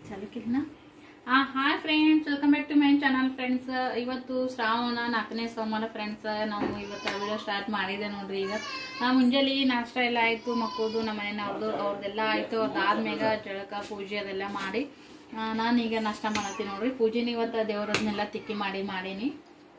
ಚಾಲುಕಿಲ್ನ hi friends welcome back to my channel friends ಇವತ್ತು ಶ್ರಾವಣ ನಾಲ್ಕನೇ ಸೋಮವಾರ ಫ್ರೆಂಡ್ಸ್ ನಾವು ಇವತ್ತು ವಿಡಿಯೋ ಸ್ಟಾರ್ಟ್ ಮಾಡಿದೆ ನೋಡ್ರಿ ಈಗ ನಾ ಮುಂಜಾನೆ ನಾಷ್ಟ ಎಲ್ಲ ಆಯಿತು ಮಕ್ಕಳದು ನಮ್ಮ ಮನೇನ ಅವ್ರದ್ದು ಅವ್ರದ್ದೆಲ್ಲ ಆಯಿತು ಅದಾದ್ಮೇಗ ಜಳಕ ಪೂಜೆ ಅದೆಲ್ಲ ಮಾಡಿ ಆ, ನಾನೀಗ ನಾಷ್ಟ ಮಾಡತ್ತೀನಿ ನೋಡ್ರಿ ಪೂಜೆನ ಇವತ್ತು ದೇವ್ರದನ್ನೆಲ್ಲ ತಿಕ್ಕಿ ಮಾಡಿ ಮಾಡೀನಿ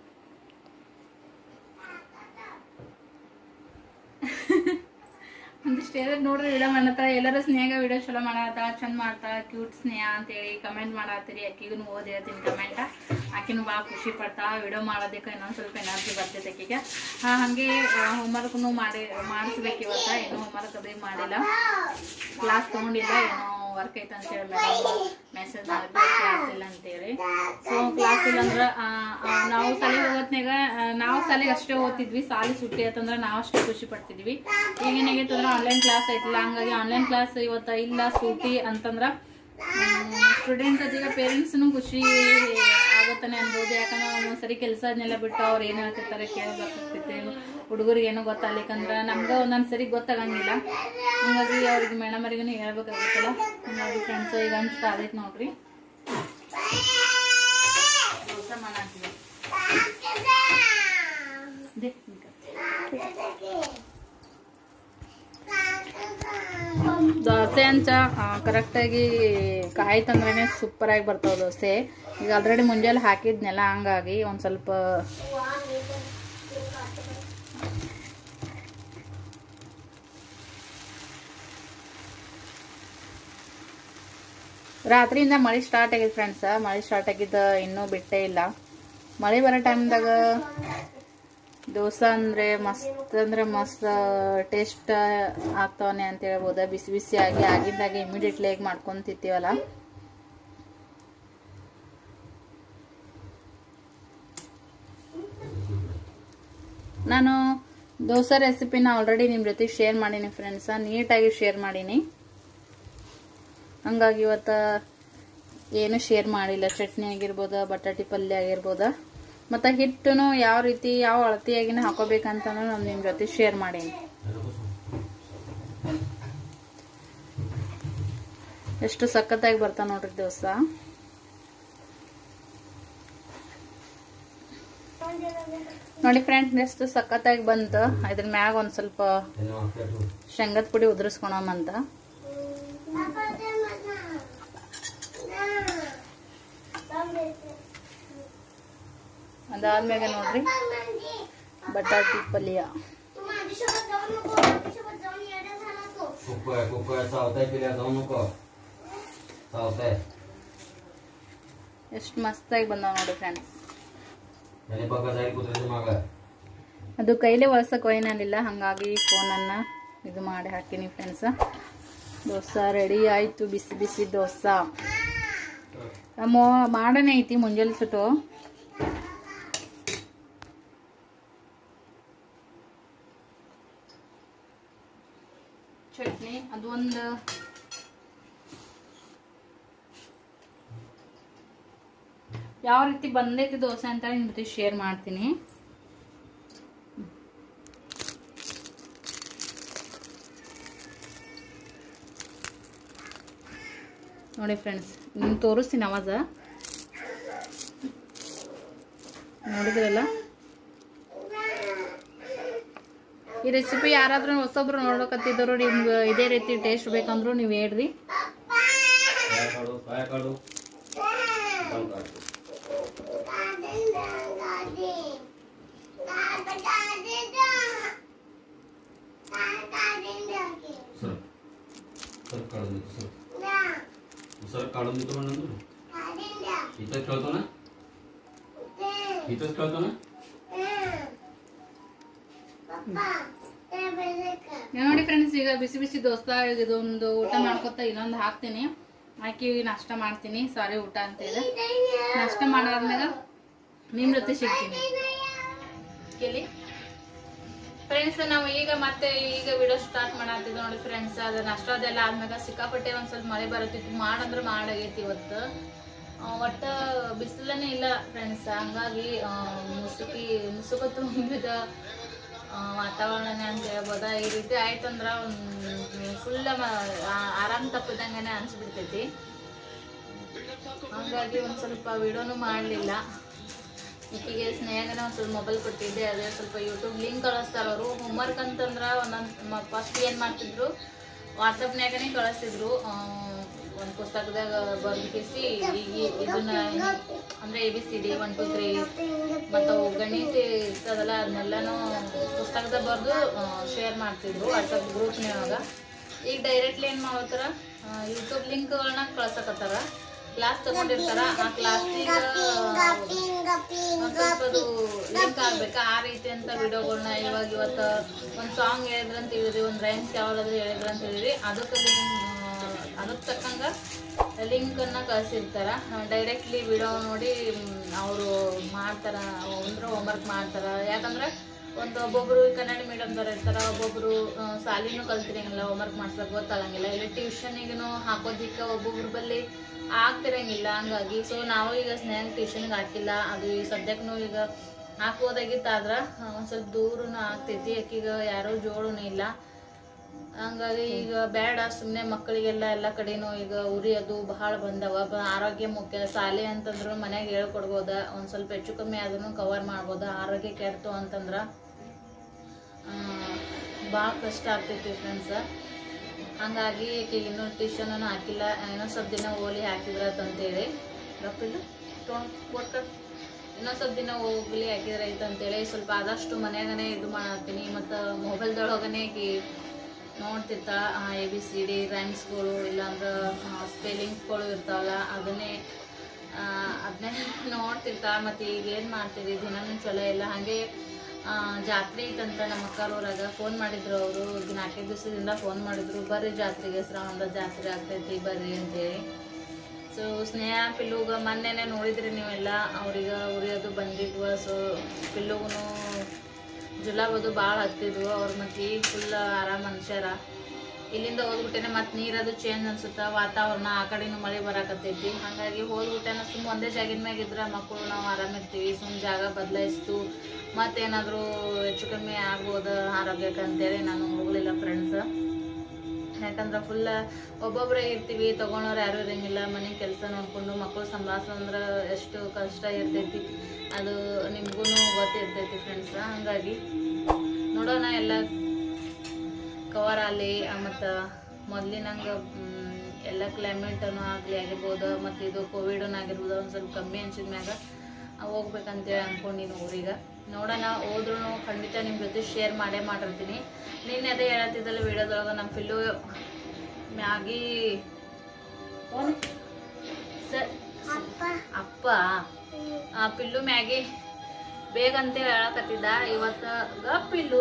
ಒಂದಿಷ್ಟು ಏನಾದ್ರು ನೋಡ್ರಿ ವಿಡಿಯೋ ಮಾಡತ್ತ ಎಲ್ಲರೂ ಸ್ನೇಹ ವಿಡಿಯೋ ಚಲೋ ಮಾಡತ್ತ ಚಂದ ಮಾಡ್ತಾ ಕ್ಯೂಟ್ ಸ್ನೇಹ ಅಂತೇಳಿ ಕಮೆಂಟ್ ಮಾಡತ್ತೀರಿ ಆಕಿಗೂ ಓದಿ ಹೇಳ್ತೀನಿ ಕಮೆಂಟ್ ಆಕಿನೂ ಭಾಳ ಖುಷಿ ಪಡ್ತಾ ವಿಡಿಯೋ ಮಾಡೋದಕ್ಕೆ ಇನ್ನೊಂದು ಸ್ವಲ್ಪ ಎನರ್ಜಿ ಬರ್ತೈತೆ ಆಕಿಗೆ ಹಾ ಹಾಗೆ ಹೋಮ್ವರ್ಕ್ನು ಮಾಡಿ ಮಾಡಿಸ್ಬೇಕು ಇವತ್ತ ಏನೋ ಹೋಮ್ವರ್ಕ್ ಅದೇ ಮಾಡಿಲ್ಲ ಕ್ಲಾಸ್ ತಗೊಂಡಿಲ್ಲ ಏನೋ ವರ್ಕ್ ಐತೆ ಅಂತೇಳಿ ಮೇಡಮ್ ಮೆಸೇಜ್ ಮಾಡಿದ್ರು ಕ್ಲಾಸ್ ಇಲ್ಲ ಅಂತೇಳಿ ಸೊ ಕ್ಲಾಸ್ ಇಲ್ಲ ಅಂದ್ರೆ ಆ, ಆ, ನಾವು ಸಾಲಿಗೆ ಹೋಗೋತ್ನಾಗ ಆ, ನಾವು ಸಾಲಿಗೆ ಅಷ್ಟೇ ಓದ್ತಿದ್ವಿ ಸಾಲಿ ಸುಟ್ಟಿ ಆತಂದ್ರೆ ನಾವು ಅಷ್ಟೇ ಖುಷಿ ಪಡ್ತಿದ್ವಿ ಈಗ ಏನಾಗೈತೆ ಅಂದ್ರೆ ಆನ್ಲೈನ್ ಕ್ಲಾಸ್ ಐತಿಲ್ಲ ಹಂಗಾಗಿ ಆನ್ಲೈನ್ ಕ್ಲಾಸ್ ಇವತ್ತ ಇಲ್ಲ ಸೂಟಿ ಅಂತಂದ್ರ ಸ್ಟೂಡೆಂಟ್ಸ್ ಜೊತೆಗೆ ಪೇರೆಂಟ್ಸ್ನು ಖುಷಿ ಆಗತ್ತಾನೆ ಅನ್ಬೋದು ಯಾಕಂದ್ರೆ ಒಂದೊಂದ್ಸರಿ ಕೆಲಸ ಅದನ್ನೆಲ್ಲ ಬಿಟ್ಟು ಅವ್ರು ಏನ್ ಹೇಳ್ತಿರ್ತಾರೆ ಕೇಳಬೇಕಾಗ್ತೈತೆ ಹುಡುಗರಿಗೆ ಏನೋ ಗೊತ್ತಾಗ್ಲಿಕ್ಕಂದ್ರ ನಮ್ಗ ಒಂದೊಂದ್ ಸರಿ ಗೊತ್ತಾಗಂಗಿಲ್ಲ ಹಂಗಾಗಿ ಅವ್ರಿಗೆ ಮೇಡಮ್ ಅವ್ರಿಗೂ ಹೇಳ್ಬೇಕಾಗುತ್ತಲ್ಲ ಹಂಗಾಗಿ ಫ್ರೆಂಡ್ಸ್ ಈಗ ಅನ್ಸ್ತಾ ಆಗೈತೆ ನೋಡ್ರಿ ದೋಸೆ ಮಾಡಾಕ್ತೀವಿ ದೇ, ನಿಂತ್ಕೊ. ದೋಸೆ ಅಂಚ ಕರೆಕ್ಟಾಗಿ ಕಾಯಿ ತಂದ್ರೇ ಸೂಪರ್ ಆಗಿ ಬರ್ತಾವ ದೋಸೆ ಈಗ ಆಲ್ರೆಡಿ ಮುಂಜಾನೆ ಹಾಕಿದ್ನೆಲ್ಲ ಹಂಗಾಗಿ ಒಂದು ಸ್ವಲ್ಪ ರಾತ್ರಿಯಿಂದ ಮಳೆ ಸ್ಟಾರ್ಟ್ ಆಗಿದೆ ಫ್ರೆಂಡ್ಸ್ ಮಳೆ ಸ್ಟಾರ್ಟ್ ಆಗಿದ್ದ ಇನ್ನೂ ಬಿಟ್ಟೇ ಇಲ್ಲ ಮಳೆ ಬರೋ ಟೈಮ್ದಾಗ ದೋಸೆ ಅಂದ್ರೆ ಮಸ್ತ್ ಅಂದ್ರೆ ಮಸ್ತ್ ಟೇಸ್ಟ್ ಆಗ್ತಾವನೆ ಅಂತ ಹೇಳ್ಬೋದ ಬಿಸಿ ಬಿಸಿ ಆಗಿ ಆಗಿದ್ದಾಗೆ ಇಮಿಡಿಯೇಟ್ಲಿ ಆಗಿ ಮಾಡ್ಕೊಂಡ್ ತಿಂತೀವಲ್ಲ ನಾನು ದೋಸೆ ರೆಸಿಪಿನ ಆಲ್ರೆಡಿ ನಿಮ್ಮ ಜೊತೆ ಶೇರ್ ಮಾಡೀನಿ ಫ್ರೆಂಡ್ಸ ನೀಟಾಗಿ ಶೇರ್ ಮಾಡೀನಿ ಹಂಗಾಗಿ ಇವತ್ತು ಏನು ಶೇರ್ ಮಾಡಿಲ್ಲ ಚಟ್ನಿ ಆಗಿರ್ಬೋದ ಬಟಾಟಿ ಪಲ್ಯ ಆಗಿರ್ಬೋದ ಮತ್ತು ಹಿಟ್ಟುನು ಯಾವ ರೀತಿ ಯಾವ ಅಳತೆಯಾಗಿನ ಹಾಕೋಬೇಕಂತನೂ ನಾನು ನಿಮ್ಮ ಜೊತೆ ಶೇರ್ ಮಾಡೀನಿ ಎಷ್ಟು ಸಖತ್ತಾಗಿ ಬರ್ತಾ ನೋಡ್ರಿ ದೋಸೆ ನೋಡಿ ಫ್ರೆಂಡ್ಸ್ ಎಷ್ಟು ಸಖತ್ತಾಗಿ ಬಂತು ಇದ್ರ ಮ್ಯಾಗ ಒಂದ್ ಸ್ವಲ್ಪ ಶೇಂಗದ ಪುಡಿ ಉದುರಿಸ್ಕೊಳಮಂತ ಅದಾದ್ಮ್ಯಾಗ ನೋಡ್ರಿ ಬಟಾಟಿ ಪಲ್ಯ कुकर कुकर चावताय पिल्या जाऊ नको चावताय ಎಷ್ಟು ಮಸ್ತಾಗಿ ಬಂದಾವ ನೋಡಿ ಫ್ರೆಂಡ್ಸ್ त्याने बघा जाईल कुत्र्याच्या माग ಅದು ಕೈಲೇ ಒಳಸಕ್ ಒಯ್ನಾನಿಲ್ಲ ಹಾಗಾಗಿ ಫೋನನ್ನ ಇದು ಮಾಡಿ ಹಾಕಿನಿ ಫ್ರೆಂಡ್ಸ್ ದೋಸೆ ರೆಡಿ ಆಯ್ತು ಬಿಸಿ ಬಿಸಿ ದೋಸೆ ನಮ್ಮ ಮಾಡನೇ ಐತಿ ಮುಂಜಾನೆ ಸುಟ್ಟು ಚಟ್ನಿ ಅದು ಒಂದು ಯಾವ ರೀತಿ ಬಂದೈತಿ ದೋಸೆ ಅಂತ ನಿಮ್ ಜೊತೆ ಶೇರ್ ಮಾಡ್ತೀನಿ ನೋಡಿ ಫ್ರೆಂಡ್ಸ್ ನಿಮ್ಗೆ ತೋರಿಸ್ತೀನಿ ಅವಾಜ ನೋಡಿದ್ರಲ್ಲ ಈ ರೆಸಿಪಿ ಯಾರಾದ್ರೂ ಹೊಸೊಬ್ರು ನೋಡ್ಬೇಕತ್ತಿದ್ರು ನಿಮ್ಗೆ ಇದೇ ರೀತಿ ಟೇಸ್ಟ್ ಬೇಕಂದ್ರು ನೀವು ಹೇಳ್ರಿ काय काढू काय काढू जाऊ काढ. सर सर काढून देतो सर सर काढून देतो म्हणून तू इथंच खेळतो ना इथंच खेळतो ना ನೋಡಿ ಫ್ರೆಂಡ್ಸ್ ಈಗ ಬಿಸಿ ಬಿಸಿ ದೋಸ್ತ ಇದೊಂದು ಊಟ ಮಾಡ್ಕೊತ ಇನ್ನೊಂದು ಹಾಕ್ತೀನಿ ಹಾಕಿ ನಾಷ್ಟ ಮಾಡ್ತೀನಿ ಸಾರಿ ಊಟ ಅಂತೇಳಿ ನಾಷ್ಟ ಮಾಡಾದ್ಮೇಲೆ ನಿಮ್ ಜೊತೆ ಸಿಗ್ತೀನಿ ಕೇಳಿ ಫ್ರೆಂಡ್ಸ್ ನಾವು ಈಗ ಮತ್ತೆ ಈಗ ವಿಡಿಯೋ ಸ್ಟಾರ್ಟ್ ಮಾಡತ್ತಿದ್ವಿ ನೋಡಿ ಫ್ರೆಂಡ್ಸ್ ಅದು ನಾಷ್ಟ ಅದೆಲ್ಲ ಆದ್ಮೇಲೆ ಸಿಕ್ಕಾಪಟ್ಟೆ ಒಂದ್ ಸ್ವಲ್ಪ ಮಳೆ ಬರತ್ತಿತ್ತು ಮಾಡಂದ್ರೆ ಮಾಡಾಗೈತಿ ಇವತ್ತು ಆ, ಒಟ್ಟ ಬಿಸಿಲನೇ ಇಲ್ಲ ಫ್ರೆಂಡ್ಸ್ ಹಂಗಾಗಿ ಆ, ಮುಸುಕಿ ಮುಸುಕ ತುಂಬಿದ ಆ, ವಾತಾವರಣನೇ ಅಂತ ಹೇಳ್ಬೋದ ಈ ರೀತಿ ಆಯ್ತಂದ್ರ ಫುಲ್ ಆರಾಮ್ ತಪ್ಪದಂಗನೆ ಅನ್ಸ್ಬಿಡ್ತೈತಿ ಹಾಗಾಗಿ ಒಂದು ಸ್ವಲ್ಪ ವಿಡಿಯೋನು ಮಾಡಲಿಲ್ಲ ಈಕಿಗೆ ಸ್ನೇಹಗನ ಒಂದು ಸ್ವಲ್ಪ ಮೊಬೈಲ್ ಕೊಟ್ಟಿದ್ದೆ ಅದೇ ಸ್ವಲ್ಪ ಯೂಟ್ಯೂಬ್ ಲಿಂಕ್ ಕಳಿಸ್ತಾರೆ ಅವರು ಹೋಮ್ವರ್ಕ್ ಅಂತಂದ್ರೆ ಒಂದೊಂದು ಫಸ್ಟ್ ಏನು ಮಾಡ್ತಿದ್ರು ವಾಟ್ಸಪ್ನ್ಯಾಗನೇ ಕಳಿಸ್ತಿದ್ರು ಒಂದು ಪುಸ್ತಕದಾಗ ಬರ್ದಿಸಿ ಈಗ ಇದನ್ನ ಅಂದರೆ A B C D one two three ಮತ್ತು ಅವು ಗಣಿತ ಇರ್ತದಲ್ಲ ಅದನ್ನೆಲ್ಲನೂ ಪುಸ್ತಕದಾಗ ಬರೆದು ಶೇರ್ ಮಾಡ್ತಿದ್ರು ವಾಟ್ಸಪ್ ಗ್ರೂಪ್ನ್ಯಾಗ ಈಗ ಡೈರೆಕ್ಟ್ಲಿ ಏನು ಮಾಡೋತಾರ ಯೂಟ್ಯೂಬ್ ಲಿಂಕ್ಗಳನ್ನ ಕಳ್ಸಕತ್ತಾರ ಕ್ಲಾಸ್ ತಗೊಂಡಿರ್ತಾರ ಆ ಕ್ಲಾಸಿಗೆ ಸ್ವಲ್ಪ ಅದು ಲಿಂಕ್ ಆಗ್ಬೇಕಾ ಆ ರೀತಿ ಅಂತ ವಿಡಿಯೋಗಳನ್ನ ಇವಾಗ ಇವತ್ತು ಒಂದು ಸಾಂಗ್ ಹೇಳಿದ್ರ ಅಂತ ಹೇಳಿದ್ರಿ ಒಂದು ರೈಮ್ಸ್ ಯಾವ್ದಾದ್ರು ಹೇಳಿದ್ರ ಅಂತ ಹೇಳಿದ್ರಿ ಅದಕ್ಕೆ ಅದಕ್ಕೆ ತಕ್ಕಂಗ ಲಿಂಕ್ ಅನ್ನ ಕಳ್ಸಿರ್ತಾರ ಡೈರೆಕ್ಟ್ಲಿ ವಿಡಿಯೋ ನೋಡಿ ಅವರು ಮಾಡ್ತಾರ ಅಂದ್ರೆ ಹೋಮ್ವರ್ಕ್ ಮಾಡ್ತಾರ ಯಾಕಂದ್ರೆ ಒಂದು ಒಬ್ಬೊಬ್ರು ಕನ್ನಡ ಮೀಡಿಯಮ್ದವ್ರು ಇರ್ತಾರ ಒಬ್ಬೊಬ್ರು ಆ, ಸಾಲಿನೂ ಕಲ್ತಿರಂಗಿಲ್ಲ ಹೋಮ್ವರ್ಕ್ ಮಾಡ್ಸಕ್ ಗೊತ್ತಾಗಂಗಿಲ್ಲ ಇಲ್ಲಿ ಟ್ಯೂಷನಿಗೂ ಹಾಕೋದಿಕ್ಕೆ ಒಬ್ಬೊಬ್ರ ಬಲ್ಲಿ ಆಗ್ತಿರಂಗಿಲ್ಲ ಹಂಗಾಗಿ ಸೊ ನಾವು ಈಗ ಸ್ನೇಹ ಟ್ಯೂಷನ್ಗೆ ಹಾಕಿಲ್ಲ ಅದು ಈ ಸದ್ಯಕ್ಕೂ ಈಗ ಹಾಕೋದಾಗಿತ್ತಾದ್ರ ಒಂದು ಸ್ವಲ್ಪ ದೂರನು ಆಗ್ತೈತಿ ಯಾಕೀಗ ಯಾರೋ ಜೋಡನು ಇಲ್ಲ ಹಂಗಾಗಿ ಈಗ ಬೇಡ ಸುಮ್ಮನೆ ಮಕ್ಕಳಿಗೆಲ್ಲ ಎಲ್ಲ ಕಡೆನೂ ಈಗ ಉರಿ ಅದು ಬಹಳ ಬಂದವ ಬ- ಆರೋಗ್ಯ ಮುಖ್ಯ ಶಾಲೆ ಅಂತಂದ್ರು ಮನ್ಯಾಗ ಹೇಳ್ಕೊಡ್ಬೋದ ಒಂದು ಸ್ವಲ್ಪ ಹೆಚ್ಚು ಕಮ್ಮಿ ಅದನ್ನು ಕವರ್ ಮಾಡ್ಬೋದ ಆರೋಗ್ಯ ಕೆಡ್ತು ಅಂತಂದ್ರೆ ಭಾಳ ಕಷ್ಟ ಆಗ್ತೈತಿ ಫ್ರೆಂಡ್ಸ್ ಹಂಗಾಗಿ ಈಕೆ ಇನ್ನೂ ಟ್ಯೂಷನ್ ಹಾಕಿಲ್ಲ ಏನೋ ಸ್ವಲ್ಪ ದಿನ ಓಲಿ ಹಾಕಿದ್ರತ್ತಂತೇಳಿ ರೊಕ್ಕಿಲ್ಲ ಕೊಟ್ಟ ಇನ್ನೊಂದು ಸ್ವಲ್ಪ ದಿನ ಹೋಗ್ಲಿ ಹಾಕಿದ್ರೆ ಐತೆ ಅಂತೇಳಿ ಸ್ವಲ್ಪ ಆದಷ್ಟು ಮನ್ಯಾಗನೇ ಇದು ಮಾಡತ್ತೀನಿ ಮತ್ತು ಮೊಬೈಲ್ದೊಳಗನೆ ಈಕಿ ನೋಡ್ತಿರ್ತಾಳ ಎ ಬಿ ಸಿ ಡಿ ರೈಮ್ಸ್ಗಳು ಇಲ್ಲಾಂದ್ರೆ ಸ್ಪೆಲ್ಲಿಂಗ್ಸ್ಗಳು ಇರ್ತಾವಲ್ಲ ಅದನ್ನೇ ಅದನ್ನೇ ನೋಡ್ತಿರ್ತಾಳ ಮತ್ತು ಈಗ ಏನು ಮಾಡ್ತೀರಿ ದಿನನೂ ಚಲೋ ಇಲ್ಲ ಹಾಗೆ ಆ, ಜಾತ್ರೆ ಐತಂತ ನಮ್ಮ ಅಕ್ಕಾರೂರಾಗ ಫೋನ್ ಮಾಡಿದ್ರು ಅವರು ಈಗ ನಾಲ್ಕೈದು ದಿವಸದಿಂದ ಫೋನ್ ಮಾಡಿದ್ರು ಬರ್ರಿ ಜಾತ್ರೆಗೆ ಶ್ರಾವಣದ ಜಾತ್ರೆ ಆಗ್ತೈತಿ ಬರ್ರಿ ಅಂತೇಳಿ ಸೊ ಸ್ನೇಹ ಪಿಲ್ಲುಗ ಮೊನ್ನೆನೆ ನೋಡಿದ್ರಿ ನೀವೆಲ್ಲ ಅವ್ರಿಗೆ ಉರಿಯೋದು ಬಂದಿದ್ವು ಸೊ ಪಿಲ್ಲುಗೂ ಜುಲಾಬದು ಭಾಳ ಹತ್ತಿದ್ವು ಅವ್ರ ಮತ್ತೆ ಈಗ ಫುಲ್ ಆರಾಮ್ ಮನುಷ್ಯರ ಇಲ್ಲಿಂದ ಹೋದ್ಬಿಟ್ಟೆನೆ ಮತ್ತೆ ನೀರದು ಚೇಂಜ್ ಅನ್ಸುತ್ತ ವಾತಾವರಣ ಆ ಕಡೆನೂ ಮಳೆ ಬರಾಕತ್ತೈತಿ ಹಾಗಾಗಿ ಹೋದ್ಬಿಟ್ಟೆನ ಸುಮ್ಮ ಒಂದೇ ಜಾಗಿನ ಮ್ಯಾಗ ಇದ್ರೆ ಮಕ್ಕಳು ನಾವು ಆರಾಮಿರ್ತೀವಿ ಸುಮ್ಮ ಜಾಗ ಬದಲಾಯಿಸ್ತು ಮತ್ತೇನಾದರೂ ಹೆಚ್ಚು ಕಮ್ಮಿ ಆಗ್ಬೋದು ಆರೋಗ್ಯಕ್ಕೆ ಅಂತೇಳಿ ನಾನು ಹೋಗಲಿಲ್ಲ ಫ್ರೆಂಡ್ಸ್ ಯಾಕಂದ್ರೆ ಫುಲ್ ಒಬ್ಬೊಬ್ಬರೇ ಇರ್ತೀವಿ ತಗೊಳೋರು ಯಾರು ಇರಂಗಿಲ್ಲ ಮನೆ ಕೆಲಸ ನೋಡ್ಕೊಂಡು ಮಕ್ಕಳು ಸಂಭಾಳಿಸಂದ್ರೆ ಎಷ್ಟು ಕಷ್ಟ ಇರ್ತೈತಿ ಅದು ನಿಮ್ಗೂ ಗೊತ್ತಿರ್ತೈತಿ ಫ್ರೆಂಡ್ಸ್ ಹಂಗಾಗಿ ನೋಡೋಣ ಎಲ್ಲ ಕವರ್ ಆಗಲಿ ಮತ್ತು ಮೊದಲಿನಂಗೆ ಎಲ್ಲ ಕ್ಲೈಮೇಟನು ಆಗಲಿ ಆಗಿರ್ಬೋದು ಮತ್ತು ಇದು ಕೋವಿಡನ್ ಆಗಿರ್ಬೋದು ಒಂದು ಸ್ವಲ್ಪ ಕಮ್ಮಿ ಅನ್ಸಿದ ಮ್ಯಾಗ ಹೋಗ್ಬೇಕಂತೇಳಿ ಅಂದ್ಕೊಂಡಿನಿ ಊರಿಗೆ ನೋಡೋಣ ಹೋದ್ರೂ ಖಂಡಿತ ನಿಮ್ಮ ಜೊತೆ ಶೇರ್ ಮಾಡೇ ಮಾಡಿರ್ತೀನಿ ನಿನ್ನೆ ಅದೇ ಹೇಳತ್ತಿದ್ದಲ್ಲ ವಿಡಿಯೋದೊಳಗೆ ನಮ್ಮ ಫಿಲ್ಲು ಮ್ಯಾಗಿ ಫೋನ್ ಸರ್ ಅಪ್ಪ ಆ ಪಿಲ್ಲು ಮ್ಯಾಗಿ ಬೇಗ ಅಂತೇಳಿ ಹೇಳಕತ್ತಿದ್ದ ಇವತ್ತ ಗ ಪಿಲ್ಲು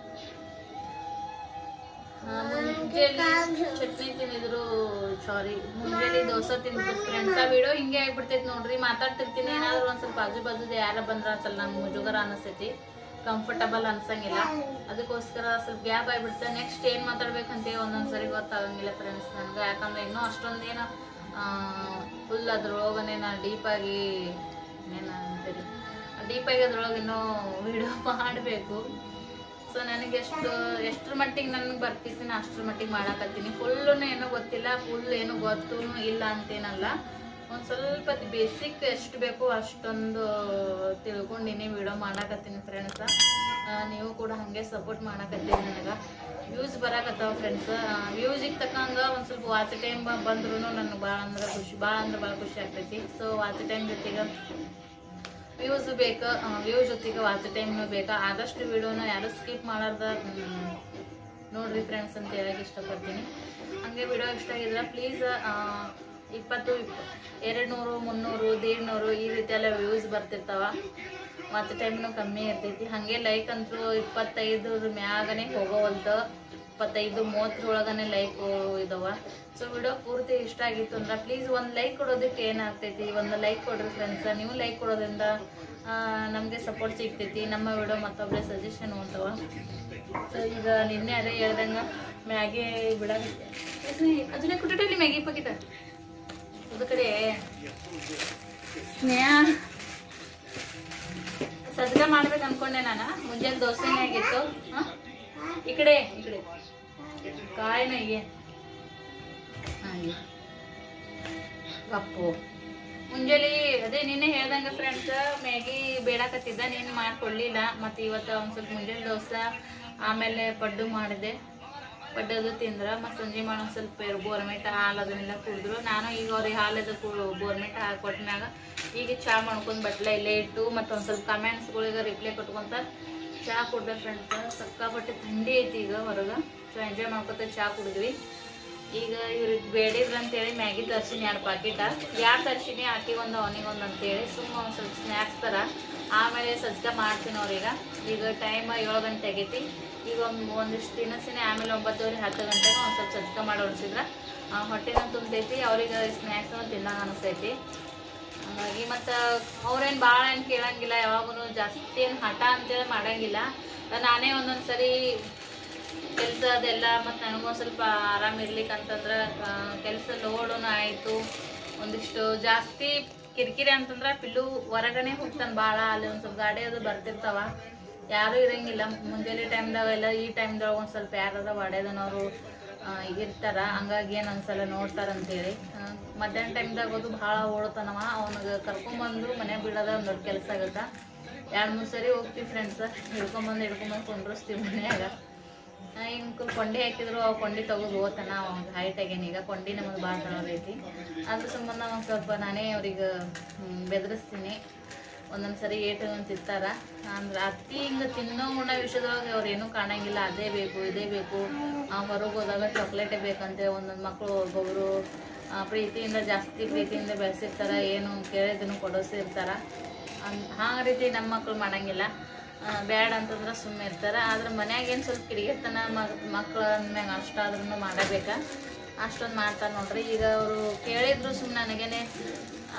ಆ, ಮುಂಜಾನೆ ಚಟ್ನಿ ತಿಂದಿದ್ರು ಸಾರಿ ಮುಂಜಾನೆ ದೋಸೆ ತಿಂದ್ರು ಫ್ರೆಂಡ್ಸ್ ಆ ವಿಡಿಯೋ ಹಿಂಗೆ ಆಗ್ಬಿಡ್ತೈತಿ ನೋಡ್ರಿ ಮಾತಾಡ್ತಿರ್ತೀನಿ ಏನಾದ್ರು ಒಂದ್ ಸ್ವಲ್ಪ ಆಜು ಬಾಜುದ ಯಾರ ಬಂದ್ರ ಅಂತಲ್ಲ ನಂಗೆ ಮುಜುಗರ ಅನಿಸ್ತೈತಿ ಕಂಫರ್ಟಬಲ್ ಅನ್ಸಂಗಿಲ್ಲ ಅದಕ್ಕೋಸ್ಕರ ಸ್ವಲ್ಪ ಗ್ಯಾಪ್ ಆಗ್ಬಿಡ್ತದೆ ನೆಕ್ಸ್ಟ್ ಏನ್ ಮಾತಾಡ್ಬೇಕಂತ ಒಂದೊಂದ್ ಸರಿ ಗೊತ್ತಾಗಂಗಿಲ್ಲ ಫ್ರೆಂಡ್ಸ್ ನನ್ಗೆ ಯಾಕಂದ್ರೆ ಇನ್ನೂ ಅಷ್ಟೊಂದೇನು ಫುಲ್ ಅದ್ರೊಳಗನೆ ನಾ ಡೀಪ್ ಆಗಿ ಏನ ಅಂತೀರಿ ಡೀಪ್ ಆಗಿ ಅದ್ರೊಳಗೆ ಇನ್ನೂ ವಿಡಿಯೋ ಮಾಡಬೇಕು ಸೊ ನನಗೆ ಎಷ್ಟು ಎಷ್ಟ್ರ ಮಟ್ಟಿಗೆ ನನಗೆ ಬರ್ತಿತ್ತು ನಾ ಅಷ್ಟ್ರ ಮಟ್ಟಿಗೆ ಮಾಡಾಕತ್ತೀನಿ ಫುಲ್ಲು ಏನೂ ಗೊತ್ತಿಲ್ಲ ಫುಲ್ ಏನು ಗೊತ್ತೂ ಇಲ್ಲ ಅಂತೇನಲ್ಲ ಒಂದು ಸ್ವಲ್ಪ ಬೇಸಿಕ್ ಎಷ್ಟು ಬೇಕು ಅಷ್ಟೊಂದು ತಿಳ್ಕೊಂಡಿನಿ ವಿಡಿಯೋ ಮಾಡಾಕತ್ತೀನಿ ಫ್ರೆಂಡ್ಸ ನೀವು ಕೂಡ ಹಾಗೆ ಸಪೋರ್ಟ್ ಮಾಡಾಕತ್ತೀನಿ ನನಗೆ ವ್ಯೂಸ್ ಬರಾಕತ್ತಾವ ಫ್ರೆಂಡ್ಸ್ ವ್ಯೂಸಿಗೆ ತಕ್ಕಂಗ ಒಂದು ಸ್ವಲ್ಪ ವಾಚ್ ಟೈಮ್ ಬಂದ್ರೂ ನನಗೆ ಭಾಳ ಅಂದ್ರೆ ಖುಷಿ ಭಾಳ ಅಂದ್ರೆ ಭಾಳ ಖುಷಿ ಆಗ್ತೈತಿ ಸೊ ವಾಚ್ ಟೈಮ್ ಜೊತೆಗೆ ವ್ಯೂಸ್ ಬೇಕಾ ವ್ಯೂಸ್ ಜೊತೆಗೆ ವಾಚ್ ಟೈಮ್ನು ಬೇಕಾ ಆದಷ್ಟು ವಿಡಿಯೋನ ಯಾರು ಸ್ಕಿಪ್ ಮಾಡಾರ್ದ ಮ್, ನೋಡ್ರಿ ಫ್ರೆಂಡ್ಸ್ ಅಂತ ಹೇಳಕ್ಕೆ ಇಷ್ಟಪಡ್ತೀನಿ ಹಂಗೆ ವಿಡಿಯೋ ಇಷ್ಟ ಆಗಿದ್ರೆ ಪ್ಲೀಸ್ ಇಪ್ಪತ್ತು ಎರಡು ನೂರು ಮುನ್ನೂರು ನೂರು ಈ ರೀತಿ ಎಲ್ಲ ವ್ಯೂಸ್ ಬರ್ತಿರ್ತಾವ ವಾಚ್ ಟೈಮ್ನು ಕಮ್ಮಿ ಇರ್ತೈತಿ ಹಾಗೆ ಲೈಕ್ ಅಂತೂ ಇಪ್ಪತ್ತೈದು ಮ್ಯಾಗನೆ ಹೋಗೋವಲ್ತು ಇಪ್ಪತ್ತೈದು ಮೂವತ್ತರೊಳಗನೆ ಲೈಕ್ ಇದಾವ ಸೊ ವಿಡಿಯೋ ಪೂರ್ತಿ ಇಷ್ಟ ಆಗಿತ್ತು ಅಂದ್ರೆ ಪ್ಲೀಸ್ ಒಂದು ಲೈಕ್ ಕೊಡೋದಕ್ಕೆ ಏನಾಗ್ತೈತಿ ಒಂದು ಲೈಕ್ ಕೊಡ್ರಿ ಫ್ರೆಂಡ್ಸ್ ನೀವು ಲೈಕ್ ಕೊಡೋದ್ರಿಂದ ನಮಗೆ ಸಪೋರ್ಟ್ ಸಿಗ್ತೈತಿ ನಮ್ಮ ವಿಡಿಯೋ ಮತ್ತೊಬ್ಬರೇ ಸಜೆಷನ್ ಹೋಗ್ತಾವ ಸೊ ಈಗ ನಿನ್ನೆ ಅದೇ ಹೇಳ್ದಂಗೆ ಮ್ಯಾಗಿ ಬಿಡಾಕತ್ತೆ ಅದನ್ನೇ ಕುಟ್ಟಿಟ್ಟಲ್ಲಿ ಮ್ಯಾಗಿ ಪಾಕಿಟ ಅದು ಕಡೆ ಸ್ನೇಹ ಸಜ್ಗ ಮಾಡ್ಬೇಕು ಅನ್ಕೊಂಡೆ ನಾನು ಮುಂಜಾನೆ ದೋಸೆನೇ ಆಗಿತ್ತು ಹ? ಈ ಕಡೆ ಈ ಕಡೆ ಕಾಯಿನ ಹೀಗೆ ಹಾಗೆ ಕಪ್ಪು ಮುಂಜಾನೆ ಅದೇ ನಿನ್ನೆ ಹೇಳ್ದಂಗ ಫ್ರೆಂಡ್ಸ್ ಮ್ಯಾಗಿ ಬೇಡಾಕತ್ತಿದ್ದ ನೀನು ಮಾಡ್ಕೊಡ್ಲಿಲ್ಲ ಮತ್ತೆ ಇವತ್ತು ಒಂದ್ ಸ್ವಲ್ಪ ಮುಂಜಾನೆ ದೋಸೆ ಆಮೇಲೆ ಪಡ್ಡು ಮಾಡಿದೆ ಪಡ್ಡದು ತಿಂದ್ರ ಮತ್ತೆ ಸಂಜೆ ಮಾಡಿ ಒಂದ್ ಸ್ವಲ್ಪ ಬೋರ್ಮೆಂಟ್ ಹಾಲು ಅದನ್ನೆಲ್ಲ ಕುಡಿದ್ರು ನಾನು ಈಗ ಅವ್ರಿಗೆ ಹಾಲದು ಬೋರ್ಮೆಂಟ್ ಹಾಕಿ ಕೊಟ್ಮ್ಯಾಗ ಈಗ ಚಾ ಮಾಡ್ಕೊಂಡ್ ಬಟ್ಲ ಇಲ್ಲೇ ಇಟ್ಟು ಮತ್ತೆ ಒಂದ್ ಸ್ವಲ್ಪ ಕಮೆಂಟ್ಸ್ಗಳಿಗೆ ರಿಪ್ಲೈ ಕೊಟ್ಕೊಂತ ಚಾ ಕುಡ್ದೆ ಫ್ರೆಂಡ್ಸ್ ಸಕ್ಕಾಪಟ್ಟೆ ಥಂಡಿ ಐತಿ ಈಗ ಹೊರಗೆ ಸೊ ಎಂಜಾಯ್ ಮಾಡ್ಕೊತ ಚಾ ಕುಡಿದ್ವಿ ಈಗ ಇವ್ರಿಗೆ ಬೇಡಿದ್ರು ಅಂತೇಳಿ ಮ್ಯಾಗಿ ತರ್ಸಿನಿ ಎರಡು ಪಾಕಿಟ ಯಾರು ತರ್ಸಿನಿ ಆಕಿ ಒಂದು ಅವನಿಗೆ ಒಂದು ಅಂತೇಳಿ ಸುಮ್ಮ ಒಂದು ಸ್ವಲ್ಪ ಸ್ನ್ಯಾಕ್ಸ್ ಥರ ಆಮೇಲೆ ಸಜ್ಜ ಮಾಡ್ತೀನಿ ಅವ್ರೀಗ ಈಗ ಟೈಮ್ ಏಳು ಗಂಟೆ ಆಗೈತಿ ಈಗ ಒಂದು ಒಂದಿಷ್ಟು ತಿನ್ನಸಿನಿ ಆಮೇಲೆ ಒಂಬತ್ತುವರೆ ಹತ್ತು ಗಂಟೆಗೆ ಒಂದು ಸ್ವಲ್ಪ ಸಜ್ಜ ಮಾಡಿ ಹೊಡ್ಸಿದ್ರ ಹೊಟ್ಟೆನ ತುಂಬತೈತಿ ಅವ್ರಿಗೆ ಸ್ನ್ಯಾಕ್ಸ್ ತಿನ್ನಂಗೆ ಅನಿಸ್ತೈತಿ ಹಂಗಾಗಿ ಮತ್ತು ಅವ್ರೇನು ಭಾಳ ಏನು ಕೇಳಂಗಿಲ್ಲ ಯಾವಾಗೂ ಜಾಸ್ತಿ ಏನು ಹಠ ಅಂತೇಳಿ ಮಾಡಂಗಿಲ್ಲ ನಾನೇ ಒಂದೊಂದು ಸರಿ ಕೆಲಸ ಅದೆಲ್ಲ ಮತ್ತು ನನಗೊಂದು ಸ್ವಲ್ಪ ಆರಾಮ ಇರ್ಲಿಕ್ಕೆ ಅಂತಂದ್ರೆ ಕೆಲಸ ಲೋಡೂ ಆಯಿತು ಒಂದಿಷ್ಟು ಜಾಸ್ತಿ ಕಿರಿಕಿರಿ ಅಂತಂದ್ರೆ ಪಿಲ್ಲು ಹೊರಗನೆ ಹೋಗ್ತಾನೆ ಭಾಳ ಅಲ್ಲಿ ಒಂದು ಸ್ವಲ್ಪ ಗಾಡಿ ಅದು ಬರ್ತಿರ್ತಾವ ಯಾರೂ ಇರಂಗಿಲ್ಲ ಮುಂಜಾನೆ ಟೈಮ್ದಾಗ ಎಲ್ಲ ಈ ಟೈಮ್ದಾಗ ಒಂದು ಸ್ವಲ್ಪ ಯಾರಾರ ಹೊಡೆದನವರು ಇರ್ತಾರ ಹಂಗಾಗಿ ಏನು ಅನ್ಸಲ್ಲ ನೋಡ್ತಾರ ಅಂತೇಳಿ ಆ, ಮಧ್ಯಾಹ್ನ ಟೈಮ್ದಾಗ ಅದು ಭಾಳ ಓಡ್ತಾನವ ಅವನಿಗೆ ಕರ್ಕೊಂಬಂದು ಮನೆ ಬಿಡೋದ ಒಂದು ದೊಡ್ಡ ಕೆಲಸ ಆಗತ್ತ ಎರಡು ಮೂರು ಸರಿ ಹೋಗ್ತೀವಿ ಫ್ರೆಂಡ್ಸ್ ಹಿಡ್ಕೊಂಬಂದು ಹಿಡ್ಕೊಂಬಂದು ಕುಂಡ್ರಸ್ತೀವಿ ಮನ್ಯಾಗ ಹಿಂಗೆ ಕೊಂಡಿ ಹಾಕಿದ್ರು ಅವು ಕೊಂಡಿ ತೆಗೆದು ಓದ್ತಾನ ಅವ್ನು ಹೈಟ್ ಆಗ್ಯಾನ ಈಗ ಕೊಂಡಿ ನಮಗೆ ಭಾಳ ತಗೊಳದೈತಿ ಅದ್ರ ಸಂಬಂಧ ಒಂದು ಸ್ವಲ್ಪ ನಾನೇ ಅವ್ರಿಗೆ ಬೆದರಿಸ್ತೀನಿ ಒಂದೊಂದು ಸರಿ ಏಟು ತಿಂತಾರ ಅಂದ್ರೆ ಅತಿ ಹಿಂಗೆ ತಿನ್ನೋ ಉಣ್ಣೋ ವಿಷಯದೊಳಗೆ ಅವ್ರು ಏನೂ ಕಾಣಂಗಿಲ್ಲ ಅದೇ ಬೇಕು ಇದೇ ಬೇಕು ಹೊರಗೆ ಹೋದಾಗ ಚಾಕ್ಲೇಟೇ ಬೇಕಂತೆ ಒಂದೊಂದು ಮಕ್ಕಳು ಒಬ್ಬೊಬ್ರು ಆ, ಪ್ರೀತಿಯಿಂದ ಜಾಸ್ತಿ ಪ್ರೀತಿಯಿಂದ ಬೆಳೆಸಿರ್ತಾರೆ ಏನು ಕೇಳಿದ್ದನ್ನು ಕೊಡಿಸಿರ್ತಾರ ಆ ರೀತಿ ನಮ್ಮ ಮಕ್ಳು ಮಾಡಂಗಿಲ್ಲ ಆ, ಬ್ಯಾಡ ಅಂತಂದ್ರೆ ಸುಮ್ಮನೆ ಇರ್ತಾರೆ ಆದ್ರೆ ಮನ್ಯಾಗ ಏನು ಸ್ವಲ್ಪ ಕಿಡಿಗೆತನ ಮಕ್ಳು ಅಂದ್ಮ್ಯಾಗ ಅಷ್ಟಾದ್ರೂ ಮಾಡಬೇಕ ಅಷ್ಟೊಂದು ಮಾಡ್ತಾರೆ ನೋಡ್ರಿ ಈಗ ಅವರು ಕೇಳಿದ್ರು ಸುಮ್ಮನೆ ನನಗೇನೆ ಆ,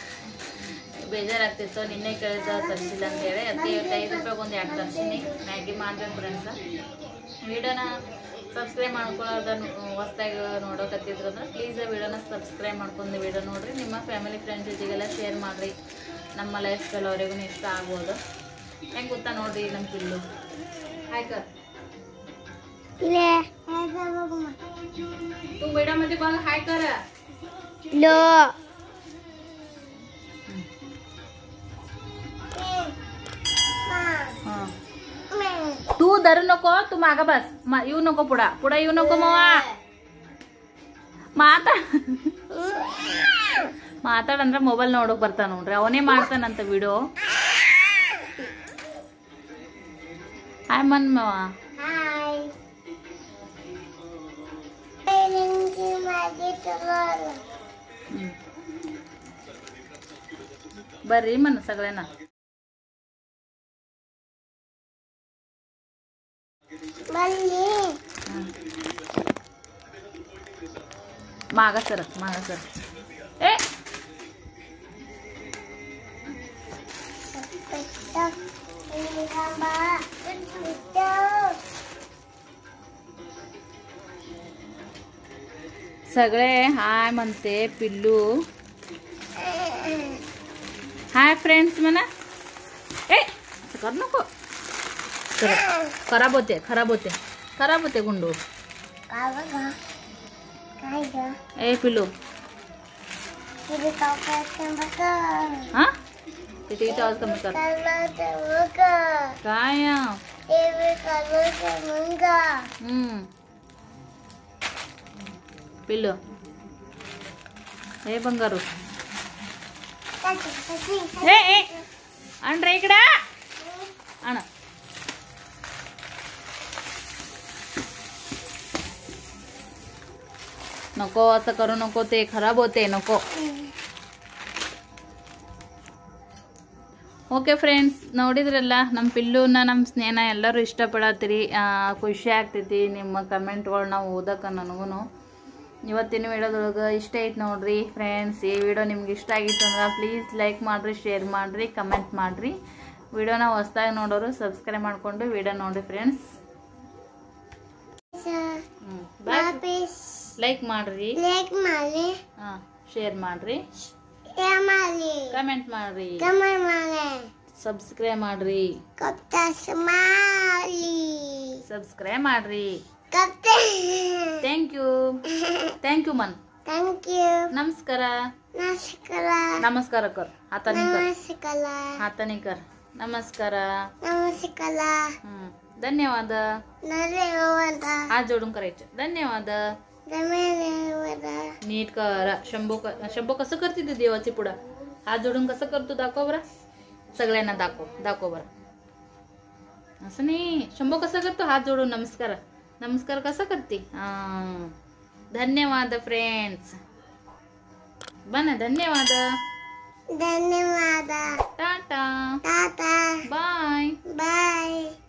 ಬೇಜಾರಾಗ್ತಿತ್ತು ನಿನ್ನೆ ಕೇಳಿದ ತರಿಸಿಲ್ಲ ಅಂತೇಳಿ ಅದೇ ಐದು ರೂಪಾಯಿಗೆ ಒಂದು ಎರಡು ತರಿಸಿನಿ ಮ್ಯಾಗಿ ಮಾಡ್ಬೇಕು ಫ್ರೆಂಡ್ಸ ವಿಡಿಯೋನ ಸಬ್ಸ್ಕ್ರೈಬ್ ಮಾಡ್ಕೊಳ್ಳೋದ ಹೊಸ್ದಾಗಿ ನೋಡೋಕತ್ತಿದ್ರು ಅಂದ್ರೆ ಪ್ಲೀಸ್ ವಿಡಿಯೋನ ಸಬ್ಸ್ಕ್ರೈಬ್ ಮಾಡ್ಕೊಂಡು ವಿಡಿಯೋ ನೋಡ್ರಿ ನಿಮ್ಮ ಫ್ಯಾಮಿಲಿ ಫ್ರೆಂಡ್ಸ್ ಜೊತೆಗೆಲ್ಲ ಶೇರ್ ಮಾಡಿರಿ ನಮ್ಮ ಲೈಫ್ ಸ್ಟೈಲ್ ಅವರಿಗೂ ಇಷ್ಟ ಆಗ್ಬೋದು ಹೆಂಗೆ ಗೊತ್ತಾ ನೋಡ್ರಿ ನಮ್ಮ ಪಿಲ್ಲು ಆಯ್ತು तू वीडियो मध्ये बघ हाय कर लो तू धरू नको तू माग बस मा- येऊ नको पुढा पुढा येऊ नको मवा ಮಾತಾಡ ಮಾತಾಡಂದ್ರೆ ಮೊಬೈಲ್ ನೋಡಕ್ ಬರ್ತಾನ ನೋಡ್ರಿ ಅವನೇ ಮಾಡ್ತಾನಂತ ವಿಡಿಯೋ ಹಾಯ್ ಮನ್ ಮಾವ हाय माझी तुला ಹ್ಮ್. ಬರ್ರಿ ಮನ್ सगळ्यांना बल्ली मागा सर मागा सर ए सगळे हाय म्हणते पिल्लू हाय फ्रेंड्स म्हणा ए असं कर नको खराब खराब होते खराब होते खराब होते गुंडू काय बघा काय ग ए पिल्लू तुझे काका बघा हा तिथे इथे आवाज कमी कर बघा काय या? ते काढलं मुंगा हम्म पिल्लू हे ಬಂಗಾರು ए ए अण्रे इकडे आण नको असं करू नको ते खराब होते नको ಓಕೆ ಫ್ರೆಂಡ್ಸ್ ನೋಡಿದ್ರಲ್ಲ ನಮ್ಮ ಪಿಲ್ಲುನ ನಮ್ಮ ಸ್ನೇಹನ ಎಲ್ಲರೂ ಇಷ್ಟಪಡತ್ತೀರಿ ಆ, ಖುಷಿ ಆಗ್ತೈತಿ ನಿಮ್ಮ ಕಮೆಂಟ್ಗಳನ್ನ ಓದಕ್ಕೆ ನನಗೂ ಇವತ್ತಿನ ವಿಡಿಯೋದೊಳಗೆ ಇಷ್ಟ ಐತೆ ನೋಡ್ರಿ ಫ್ರೆಂಡ್ಸ್ ಈ ವಿಡಿಯೋ ನಿಮ್ಗೆ ಇಷ್ಟ ಆಗಿತ್ತು ಅಂದ್ರೆ ಪ್ಲೀಸ್ ಲೈಕ್ ಮಾಡಿರಿ ಶೇರ್ ಮಾಡಿರಿ ಕಮೆಂಟ್ ಮಾಡಿರಿ ವಿಡಿಯೋನ ಹೊಸ್ದಾಗಿ ನೋಡೋರು ಸಬ್ಸ್ಕ್ರೈಬ್ ಮಾಡಿಕೊಂಡು ವಿಡಿಯೋ ನೋಡಿರಿ ಫ್ರೆಂಡ್ಸ್ ಬಾಯ್ वापिस ಲೈಕ್ ಮಾಡಿರಿ लेक माले ಹಾಂ ಶೇರ್ ಮಾಡಿರಿ या माले ಕಮೆಂಟ್ ಮಾಡಿರಿ कमर माले ಸಬ್ಸ್ಕ್ರೈಬ್ ಮಾಡಿರಿ कप्ता समाली ಸಬ್ಸ್ಕ್ರೈಬ್ ಮಾಡಿರಿ कप्ते thank you thank you man thank you नमस्कार नमस्कार नमस्कार कर हाताने कर नमस्कार हाताने कर नमस्कार नमस्कार हम्म. धन्यवाद धन्यवाद हात जोडून करायचे धन्यवाद धन्यवाद नीट कर शंभो क- शंभो कसं करते तू देवाची पुढं हात जोडून कसं करतो दाखव बरं सगळ्यांना दाखव दाखव बरं असं नाही शंभो कसं करतो हात जोडून नमस्कार नमस्कार कसं करते हा. धन्यवाद फ्रेंड्स बना धन्यवाद धन्यवाद टाटा टाटा बाय बाय